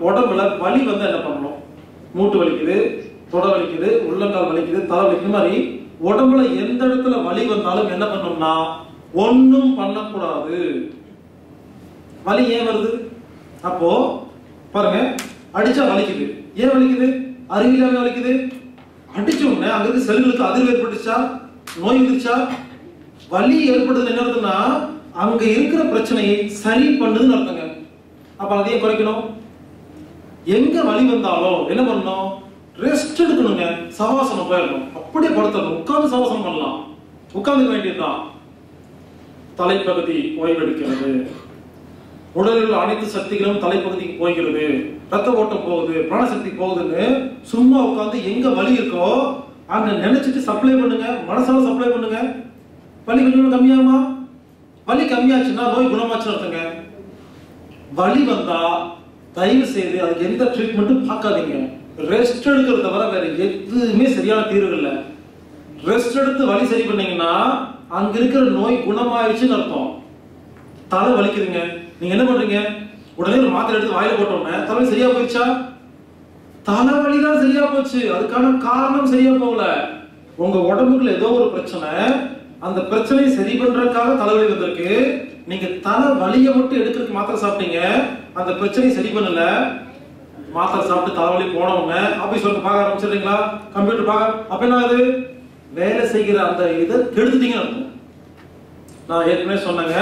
உடம்புல வலி வந்து என்ன பண்ணணும் மூட்டு வலிக்குது தொட வலிக்குது உள்ளங்கால் வலிக்குது தலை வலிக்குது இந்த மாதிரி உடம்புல எந்த இடத்துல வலி வந்தாலும் என்ன பண்ணணும்னா ஒண்ணும் பண்ணக்கூடாது வலி ஏன் வருது அப்போ பாருங்க அடிச்சா வலிக்குது ஏன் வலிக்குது அறிவியலாவே வலிக்குது அடிச்ச உடனே அங்க இருக்க செல்களுக்கு அதிர்வு ஏற்பட்டுச்சா நோய் வந்துருச்சா வலி ஏற்படுது என்ன அர்த்தம்னா அங்க இருக்கிற பிரச்சனையை சரி பண்ணுதுன்னு அர்த்தங்க அப்ப அதையும் குறைக்கணும் எங்க வலி வந்தாலும் என்ன பண்ணணும் ரெஸ்ட் எடுக்கணுங்க சவாசனம் போயிடணும் அப்படியே படுத்தணும் உட்கார்ந்து சவாசனம் பண்ணலாம் உட்கார்ந்துக்க வேண்டியதுதான் தலைப்பகுதி ஓய்வெடுக்கிறது உடலில் உள்ள அனைத்து சக்திகளும் தலைப்பகுதிக்கு போகிறது ரத்த ஓட்டம் போகுது பிராணசக்தி போகுதுன்னு சும்மா உட்கார்ந்து எங்க வலி இருக்கோ அங்க நினைச்சிட்டு சப்ளை பண்ணுங்க மனசால சப்ளை பண்ணுங்க வலி கொஞ்சம் கம்மியாகுமா வலி கம்மியாச்சுன்னா நோய் குணமாச்சுன்னு அர்த்தங்க வலி வந்தா தயவு செய்து அதுக்கு எந்த ட்ரீட்மெண்ட்டும் பார்க்காதீங்க ரெஸ்ட் எடுக்கிறத தவிர வேற எதுவுமே சரியான தீர்வு இல்லை ரெஸ்ட் எடுத்து வலி சரி பண்ணீங்கன்னா அங்க இருக்கிற நோய் குணமாயிடுச்சுன்னு அர்த்தம் தலை வலிக்குதுங்க நீங்க என்ன பண்றீங்க உடனே ஒரு மாத்திரை எடுத்து வாயில போட்டோம்னா தலை சரியா போயிடுச்சா தலைவலி தான் சரியா போச்சு அதுக்கான காரணம் சரியா போகல உங்க உடம்புக்குள்ள ஏதோ ஒரு பிரச்சனை அந்த பிரச்சனையை சரி பண்றதுக்காக தலைவலி வந்திருக்கு நீங்க தலை வலியை மட்டும் எடுக்கிறதுக்கு மாத்திரை சாப்பிட்டீங்க அந்த பிரச்சனையை சரி பண்ணல மாத்திரை சாப்பிட்டு தலைவலி போன உடனே ஆபீஸ் ஒர்க் பார்க்க ஆரம்பிச்சிடுறீங்களா கம்ப்யூட்டர் பார்க்க அப்ப என்ன ஆகுது வேலை செய்கிற அந்த இதை கெடுத்துட்டீங்கன்னு அர்த்தம் நான் ஏற்கனவே சொன்னேங்க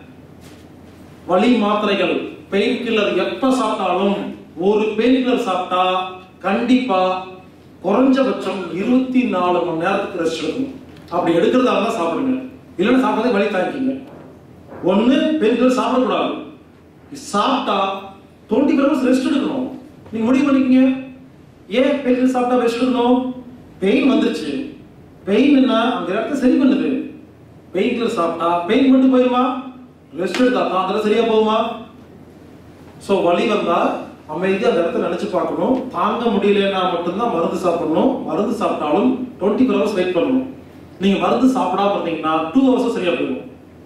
வலி மாத்திரைகள் பெயின் கில்லர் எப்ப சாப்பிட்டாலும் ஒரு பெயின் கில்லர் சாப்பிட்டா கண்டிப்பா குறைஞ்சபட்சம் இருபத்தி நாலு மணி நேரத்துக்கு ரெஸ்ட் எடுக்கணும் அப்படி எடுக்கிறதா இருந்தா சாப்பிடுங்க இல்லைன்னா சாப்பிடாதே வலி தாங்கிங்க ஒண்ணு பெயின் கில்லர் சாப்பிடக்கூடாது சாப்பிட்டா டுவெண்ட்டி ஃபோர் ஹவர்ஸ் ரெஸ்ட் எடுக்கணும் நீங்க முடிவு பண்ணிக்கங்க ஏன் பெயின் கில்லர் சாப்பிட்டா ரெஸ்ட் எடுக்கணும் பெயின் வந்துருச்சு பெயின் என்ன அந்த இடத்த சரி பண்ணுது பெயின் கில்லர் சாப்பிட்டா பெயின் மட்டும் போயிருமா ரெஸ்ட் எடுத்தா தான் அதெல்லாம் சரியா போகுமா சோ வலி வந்தா அமைதியா அந்த இடத்த நினைச்சு பார்க்கணும் தாங்க முடியலன்னா மட்டும்தான் மருந்து சாப்பிடணும் மருந்து சாப்பிட்டாலும் டுவெண்ட்டி ஃபோர் ஹவர்ஸ் வெயிட் பண்ணணும் நீங்க மருந்து சாப்பிடாம இருந்தீங்கன்னா டூ ஹவர்ஸ் சரியா போயிடும்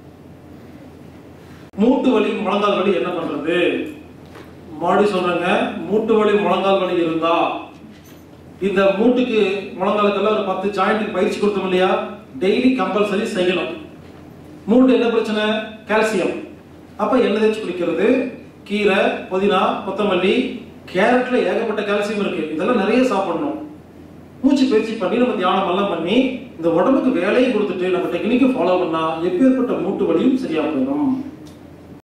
மூட்டு வலி முழங்கால் வலி என்ன பண்றது மறுபடியும் சொல்றேங்க மூட்டு வலி முழங்கால் வலி இருந்தா இந்த மூட்டுக்கு முழங்காலுக்கெல்லாம் ஒரு பத்து ஜாயிண்ட்டுக்கு பயிற்சி கொடுத்தோம் இல்லையா டெய்லி கம்பல்சரி செய்யணும் மூட்டு என்ன பிரச்சனை கால்சியம் அப்ப எண்ணெய் தேய்ச்சி குளிக்கிறது கீரை புதினா கொத்தமல்லி கேரட்ல ஏகப்பட்ட கால்சியம் இருக்கு இதெல்லாம் நிறைய சாப்பிடணும் மூச்சு பயிற்சி பண்ணி நம்ம தியானம் எல்லாம் பண்ணி இந்த உடம்புக்கு வேலையும் கொடுத்துட்டு நம்ம டெக்னிக்கை ஃபாலோ பண்ணா எப்பேற்பட்ட மூட்டு வலியும் சரியா போயிடும்